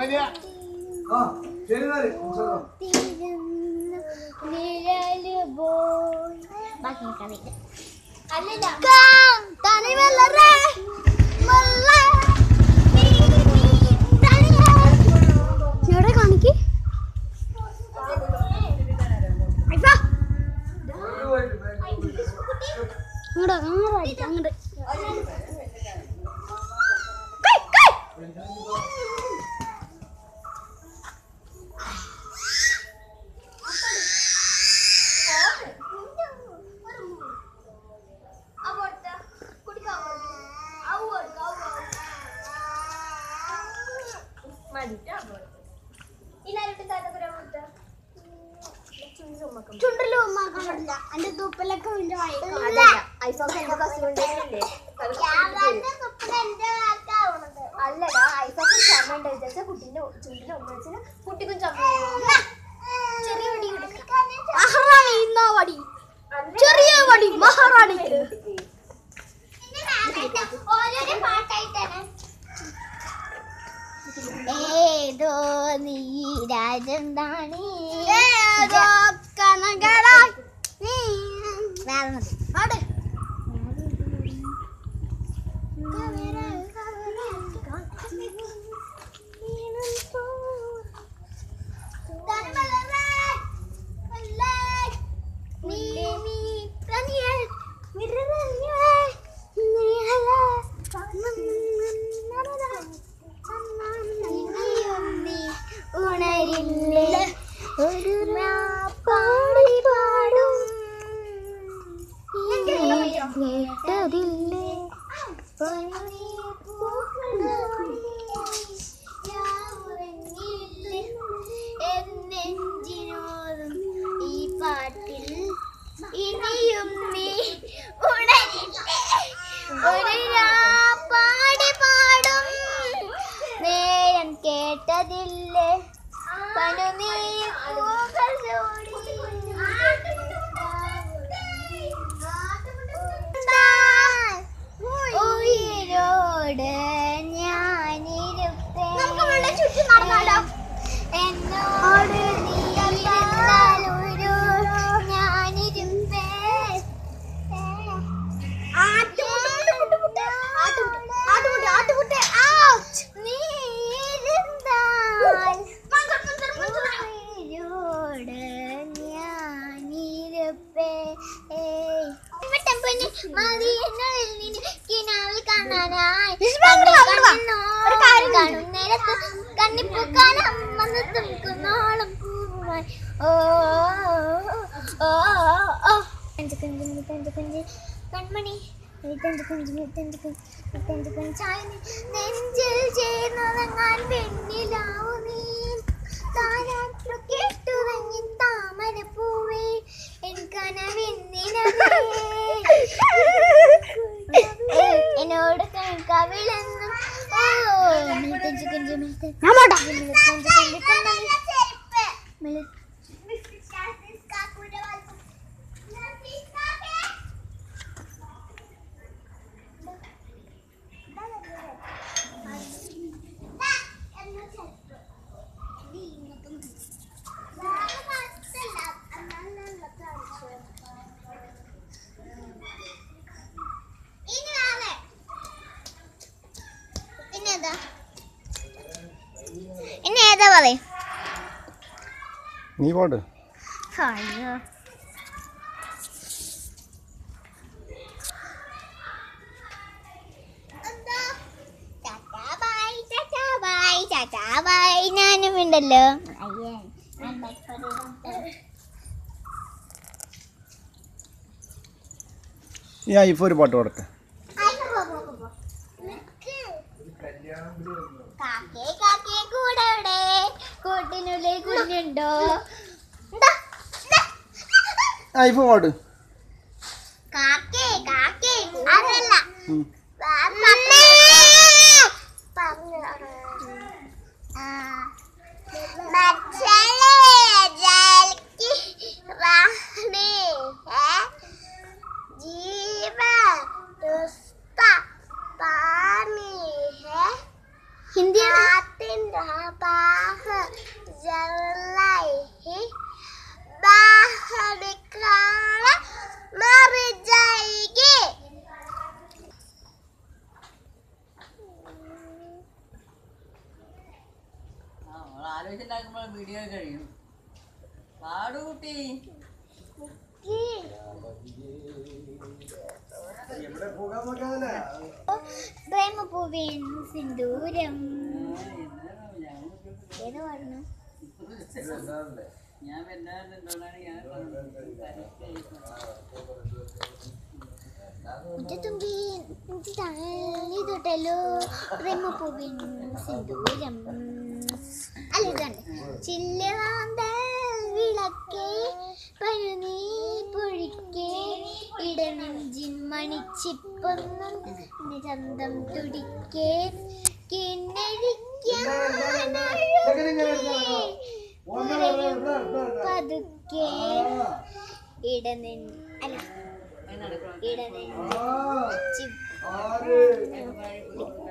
ആ ശരി എന്നാല് സംസാരം തിരുന്നു നിഴല് പോയി ബാക്കി എനിക്കറിയില്ല അല്ലല്ല തനിമലരെ എവിടെ കാണിക്ക് അങ്ങോട്ട് അങ്ങോട്ട് അടിക്കാം അങ്ങോട്ട് കൈ, കൈ. ചുണ്ടല്ലോ ഉമ്മാക്കാൻ പറ്റില്ല എന്റെ തുപ്പലൊക്കെ എന്റെ അല്ലടാ ഐഫോൺ ചമ്മ ഉണ്ട് വിചാരിച്ച കുട്ടീന്റെ ചുണ്ടിൽ ഒമ്മ വെച്ചാൽ കുട്ടിക്കും ചമ്മ ചെറിയ വടി മഹാറാണി ഇന്നാ വടി ചെറിയ വടി മഹാറാണിക്ക് ഏതോ നീ രാജന്താണി ഏതോ കനകളായി നീ വേറെ മതി പാട് ഉണരില്ലേ ഒരു പാടി പാടും കേട്ടതില്ലേ എന്നെഞ്ചിനോടും ഈ പാട്ടിൽ ഇനിയും നീ ഉണരില്ലേ ഒരു പാടി പാടും നേരം കേട്ടതില്ലേ പനുനീ പൂക്കൾ ഉയിരോട് ഞാനിരുപ്പേ എന്നോട് നീ ഇരുന്നാൽ ഒരു ഞാനിരുപ്പേ നീ ഇരുന്നാൽ ഉയിരോട് ഞാനിരുപ്പേ പെട്ടെന്ന് മതി എന്നുള്ളിൽ നിന്ന് കിനാവിൽ കാണാനായി കാണും നേരത്ത് കണ്ണിപ്പൂക്കാൻ അമ്മ തുറക്കുന്നോളം പൂവായി ഓ ഓ ഓ കഞ്ച് കഞ്ച് കഞ്ച് കഞ്ച് കൺമണി കഞ്ച് കഞ്ച് കഞ്ച് കഞ്ച് കഞ്ചായ നെഞ്ചിൽ ചേർന്നുറങ്ങാൻ പെണ്ണിലാവു നീ താരാട്ടു കേട്ടുറങ്ങി താമര പൂവേ എൻ കനവെന്നിനവേ എന്നോട് കവിളെന്നും ഓ മിൽത്തഞ്ച് കഞ്ച് മിൽത്തഞ്ച് ഇനി ഏതാ പറയും നീ പാട് അയ്യോ ഞാനും ഉണ്ടല്ലോ അയ്യേ ഈ ഐഫോ ഒരു പാട്ട് പാടട്ടെ കാക്കേ കാക്കേ കൂടെ എവിടെ കൂട്ടിനുള്ളിൽ കുഞ്ഞുണ്ടോ എന്താ ഐഫോ പാട്ട് കാക്കേ കാക്കേ അതല്ല ഉം. ഹിന്ദി ഉണ്ടാക്കുമ്പോൾ വീഡിയോ കഴിയും പാടുകൂട്ടി എവിടെ പോകാൻ നോക്കാതല്ലേ പ്രേമപൂവേൻ സിന്ദൂരം ഏത് പാടണം ഞാൻ വല്ലാതുണ്ടോന്നാണ് ഞാൻ മുറ്റത്തുമ്പി തള്ളി തൊട്ടല്ലോ പ്രേമപൂവിൻ സിന്ദൂരം അല്ല ഇതാണ് ചില്ലവാന്തൽ വിളക്കേ പഴുനീ പൊഴിക്കേ ഇടനെഞ്ചിൻ മണിച്ചിപ്പൊന്നും നിരന്തം തുടിക്കേ പതുക്കെ ഇടനെൻ അല്ല ഇടനെഞ്ചിൻ ആറ് ചിപ്പ്